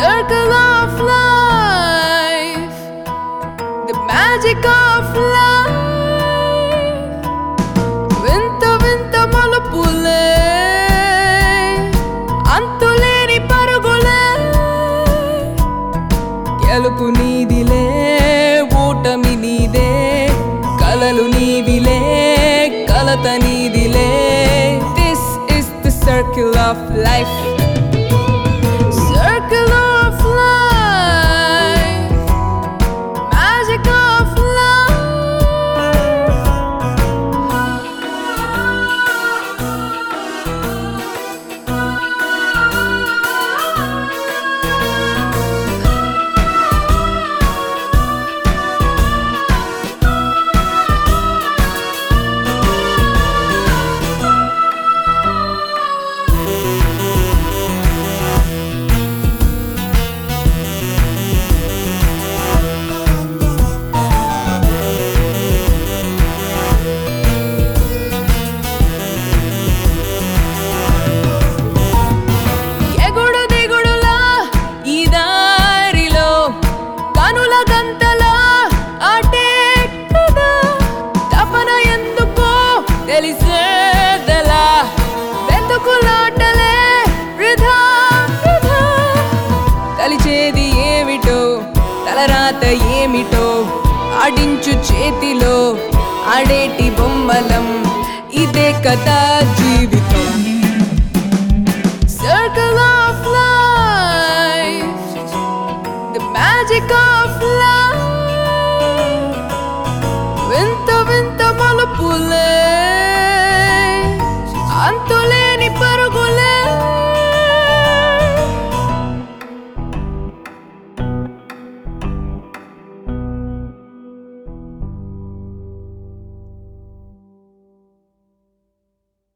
circle of life, the magic of life. వింత వింత మలుపులే అంతులేని పరుగులే గెలుపు నీదిలే ఓటమి నీదే కలలు నీవిలే కలత నీదిలే this is the circle of life Circle of life, magic of ఎగుడు దిగుడులా ఈ దారిలో కనుల గంతలా అటే కదా తపన ఎందుకో తెలిసేదలా వెతుకులాటలే వృధా వృధా కలిచేది ఏమిటో తలరాత ఏమిటో ఆడించు చేతిలో ఆడేటి బొమ్మలం ఇదే కదా జీవితం circle of life, the magic of life. వింత వింత మలుపులే అంతు